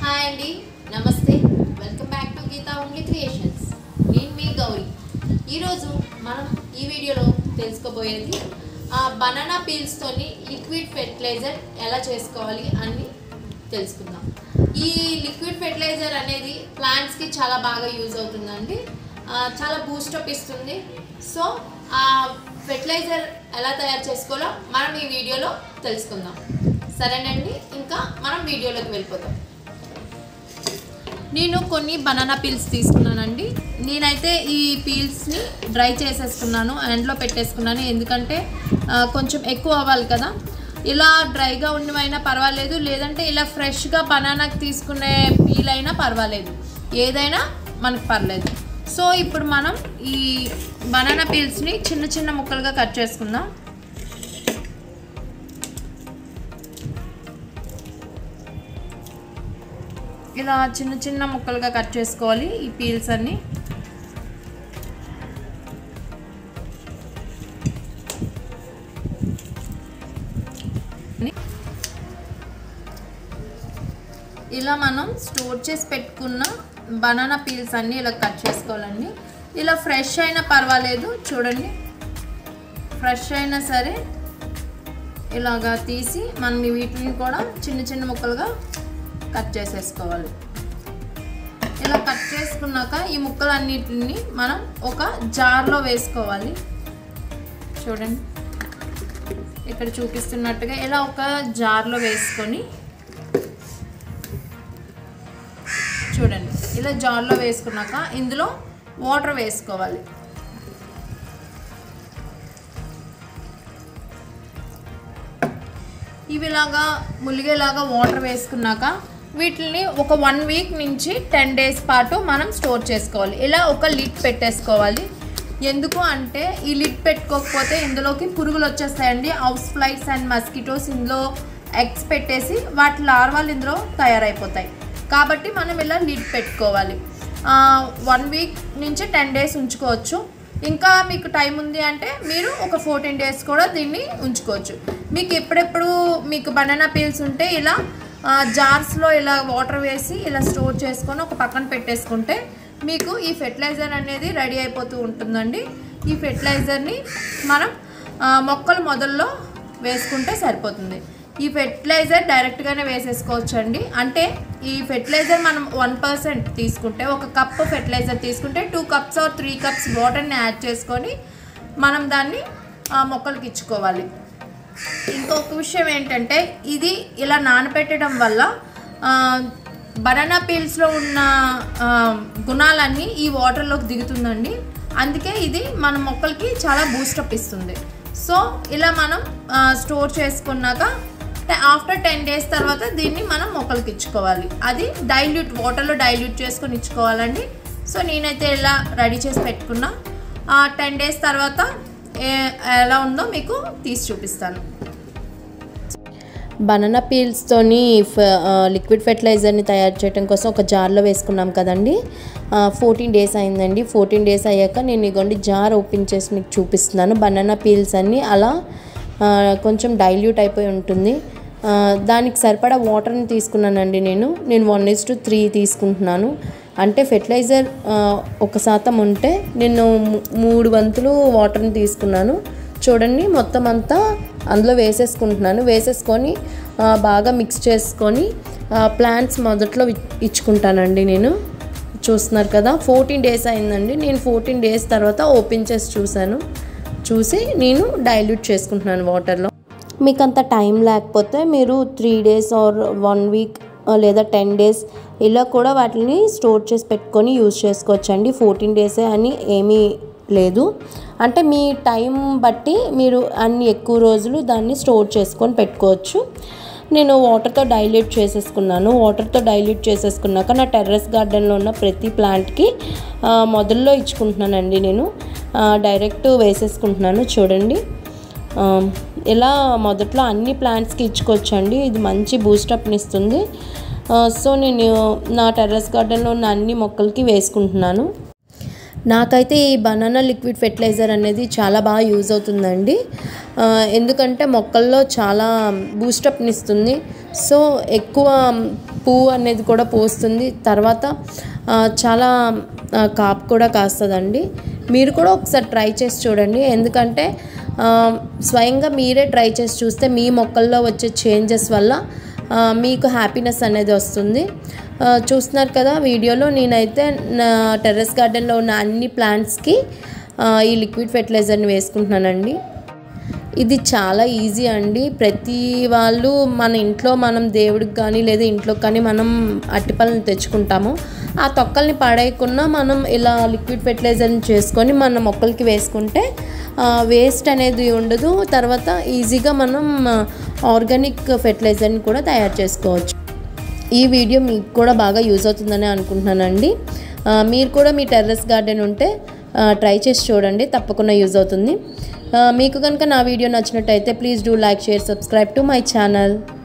hi అండి నమస్తే welcome back to Geeta only creations నేను మీ గౌరీ ఈరోజు మనం ఈ వీడియోలో తెలుసుకోబోయేది బనానా పీల్స్తోని లిక్విడ్ ఫెర్టిలైజర్ ఎలా చేసుకోవాలి అని తెలుసుకుందాం ఈ లిక్విడ్ ఫెర్టిలైజర్ అనేది ప్లాంట్స్కి చాలా బాగా యూజ్ అవుతుందండి ఆ, చాలా బూస్టప్ ఇస్తుంది సో ఆ ఫెర్టిలైజర్ ఎలా తయారు చేసుకోవాలో మనం ఈ వీడియోలో తెలుసుకుందాం సరేనండి ఇంకా మనం వీడియోలోకి వెళ్ళిపోతాం నేను కొన్ని బనానా పీల్స్ తీసుకున్నానండి నేనైతే ఈ పీల్స్ని డ్రై చేసేసుకున్నాను ఎండ్లో పెట్టేసుకున్నాను ఎందుకంటే ఆ, కొంచెం ఎక్కువ అవ్వాలి కదా ఇలా డ్రైగా ఉన్నవైనా పర్వాలేదు లేదంటే ఇలా ఫ్రెష్గా బనానాకి తీసుకునే పీల్ అయినా పర్వాలేదు ఏదైనా మనకు పర్లేదు సో ఇప్పుడు మనం ఈ బనానా పీల్స్ని చిన్న చిన్న ముక్కలుగా కట్ చేసుకుందాం ఇలా చిన్న చిన్న ముక్కలుగా కట్ చేసుకోవాలి ఈ పీల్స్ అన్ని ఇలా మనం స్టోర్ చేసి పెట్టుకున్న బనానా పీల్స్ అన్ని ఇలా కట్ చేసుకోవాలండి ఇలా ఫ్రెష్ అయినా పర్వాలేదు చూడండి ఫ్రెష్ అయినా సరే ఇలాగా తీసి మనం వీటిని కూడా చిన్న చిన్న ముక్కలుగా కట్ చేసేసుకోవాలి ఇలా కట్ చేసుకున్నాక ఈ ముక్కలన్నిటిని మనం ఒక జార్లో వేసుకోవాలి చూడండి ఇక్కడ చూపిస్తున్నట్టుగా ఇలా ఒక జార్లో వేసుకొని చూడండి ఇలా జార్లో వేసుకున్నాక ఇందులో వాటర్ వేసుకోవాలి ఇవిలాగా ములిగేలాగా వాటర్ వేసుకున్నాక వీటిని ఒక వన్ వీక్ నుంచి టెన్ డేస్ పాటు మనం స్టోర్ చేసుకోవాలి ఇలా ఒక లిడ్ పెట్టేసుకోవాలి ఎందుకు అంటే ఈ లిడ్ పెట్టుకోకపోతే ఇందులోకి పురుగులు వచ్చేస్తాయండి హౌస్ ఫ్లైట్స్ అండ్ మస్కిటోస్ ఇందులో ఎగ్స్ పెట్టేసి వాటి లార్వాలు ఇందులో తయారైపోతాయి కాబట్టి మనం ఇలా లిడ్ పెట్టుకోవాలి వన్ వీక్ నుంచి టెన్ డేస్ ఉంచుకోవచ్చు ఇంకా మీకు టైం ఉంది అంటే మీరు ఒక ఫోర్టీన్ డేస్ కూడా దీన్ని ఉంచుకోవచ్చు మీకు ఎప్పుడెప్పుడు మీకు బనానా పీల్స్ ఉంటే ఇలా జార్స్లో ఇలా వాటర్ వేసి ఇలా స్టోర్ చేసుకొని ఒక పక్కన పెట్టేసుకుంటే మీకు ఈ ఫెర్టిలైజర్ అనేది రెడీ అయిపోతూ ఉంటుందండి ఈ ఫెర్టిలైజర్ని మనం ఆ, మొక్కల మొదల్లో వేసుకుంటే సరిపోతుంది ఈ ఫెర్టిలైజర్ డైరెక్ట్గానే వేసేసుకోవచ్చు అండి అంటే ఈ ఫెర్టిలైజర్ మనం వన్ పర్సెంట్ తీసుకుంటే ఒక కప్ ఫెర్టిలైజర్ తీసుకుంటే two cups or three cups వాటర్ని యాడ్ చేసుకొని మనం దాన్ని ఆ, మొక్కలకి ఇచ్చుకోవాలి ఇంకొక విషయం ఏంటంటే ఇది ఇలా నానబెట్టడం వల్ల ఆ, బనానా పీల్స్లో ఉన్న ఆ, గుణాలన్నీ ఈ వాటర్లోకి దిగుతుందండి అందుకే ఇది మన మొక్కలకి చాలా బూస్టప్ ఇస్తుంది సో ఇలా మనం ఆ, స్టోర్ చేసుకున్నాక ఆఫ్టర్ టెన్ డేస్ తర్వాత దీన్ని మనం మొక్కలకి ఇచ్చుకోవాలి అది డైల్యూట్ వాటర్లో డైల్యూట్ చేసుకొని ఇచ్చుకోవాలండి సో నేనైతే ఇలా రెడీ చేసి పెట్టుకున్నా టెన్ డేస్ తర్వాత ఏ- ఎలా ఉందో మీకు తీసి చూపిస్తాను బనానా పీల్స్తోని లిక్విడ్ ఫెర్టిలైజర్ని తయారు చేయడం కోసం ఒక జార్లో వేసుకున్నాం కదండి ఫోర్టీన్ డేస్ అయిందండి ఫోర్టీన్ డేస్ అయ్యాక నేను ఇగోండి జార్ ఓపెన్ చేసి మీకు చూపిస్తున్నాను బనానా పీల్స్ అన్నీ అలా ఆ, కొంచెం డైల్యూట్ అయిపోయి ఉంటుంది ఆ, దానికి సరిపడా వాటర్ని తీసుకున్నానండి నేను నేను వన్ ఇస్ టు త్రీ తీసుకుంటున్నాను అంటే ఫెర్టిలైజర్ ఆ, ఒక శాతం ఉంటే నేను ము- మూడు వంతులు వాటర్ని తీసుకున్నాను చూడండి మొత్తం అంతా అందులో వేసేసుకుంటున్నాను వేసేసుకొని ఆ, బాగా మిక్స్ చేసుకొని ప్లాంట్స్ మొదట్లో ఇ- ఇచ్చుకుంటానండి నేను చూస్తున్నారు కదా ఫోర్టీన్ డేస్ అయిందండి నేను ఫోర్టీన్ డేస్ తర్వాత ఓపెన్ చేసి చూశాను చూసి నేను డైల్యూట్ చేసుకుంటున్నాను వాటర్లో మీకు అంత టైం లేకపోతే మీరు three days or one week లేదా టెన్ డేస్ ఇలా కూడా వాటిని స్టోర్ చేసి పెట్టుకొని యూజ్ చేసుకోవచ్చండి ఫోర్టీన్ డేసే అని ఏమీ లేదు అంటే మీ టైం బట్టి మీరు అన్ని ఎక్కువ రోజులు దాన్ని స్టోర్ చేసుకొని పెట్టుకోవచ్చు నేను వాటర్తో డైల్యూట్ చేసేసుకున్నాను వాటర్తో డైల్యూట్ చేసేసుకున్నాక నా టెర్రస్ గార్డెన్లో ఉన్న ప్రతి ప్లాంట్కి ఆ, మొదల్లో ఇచ్చుకుంటున్నానండి నేను ఆ, డైరెక్ట్ వేసేసుకుంటున్నాను చూడండి ఆ, ఇలా మొదట్లో అన్ని ప్లాంట్స్కి ఇచ్చుకోవచ్చండి ఇది మంచి బూస్టప్ని ఇస్తుంది ఆ, సో నేను నా టెర్రస్ గార్డెన్లో ఉన్న అన్ని మొక్కలకి వేసుకుంటున్నాను నాకైతే ఈ బనానా లిక్విడ్ ఫెర్టిలైజర్ అనేది చాలా బాగా యూజ్ అవుతుందండి ఆ, ఎందుకంటే మొక్కల్లో చాలా బూస్టప్ని ఇస్తుంది సో ఎక్కువ పువ్వు అనేది కూడా పోస్తుంది తర్వాత ఆ, చాలా ఆ, కాపు కూడా కాస్తుందండి మీరు కూడా ఒకసారి ట్రై చేసి చూడండి ఎందుకంటే ఆ, స్వయంగా మీరే ట్రై చేసి చూస్తే మీ మొక్కల్లో వచ్చే చేంజెస్ వల్ల ఆ, మీకు హ్యాపీనెస్ అనేది వస్తుంది ఆ, చూస్తున్నారు కదా వీడియోలో నేనైతే నా టెర్రస్ గార్డెన్లో ఉన్న అన్ని ప్లాంట్స్కి ఆ, ఈ లిక్విడ్ ఫెర్టిలైజర్ని వేసుకుంటున్నానండి ఇది చాలా ఈజీ అండి ప్రతి వాళ్ళు మన ఇంట్లో మనం దేవుడికి కానీ లేదా ఇంట్లో కానీ మనం అట్టిపళ్ళని తెచ్చుకుంటాము ఆ తొక్కల్ని పడేయకుండా మనం ఇలా లిక్విడ్ ఫెర్టిలైజర్ని చేసుకొని మన మొక్కలకి వేసుకుంటే వేస్ట్ అనేది ఉండదు తర్వాత ఈజీగా మనం ఆర్గానిక్ ఫెర్టిలైజర్ని కూడా తయారు చేసుకోవచ్చు ఈ వీడియో మీకు కూడా బాగా యూజ్ అవుతుందని అనుకుంటున్నానండి ఆ, మీరు కూడా మీ టెర్రస్ గార్డెన్ ఉంటే ఆ, ట్రై చేసి చూడండి తప్పకుండా యూజ్ అవుతుంది ఆ, మీకు కనుక నా వీడియో నచ్చినట్టయితే please do like share subscribe to my channel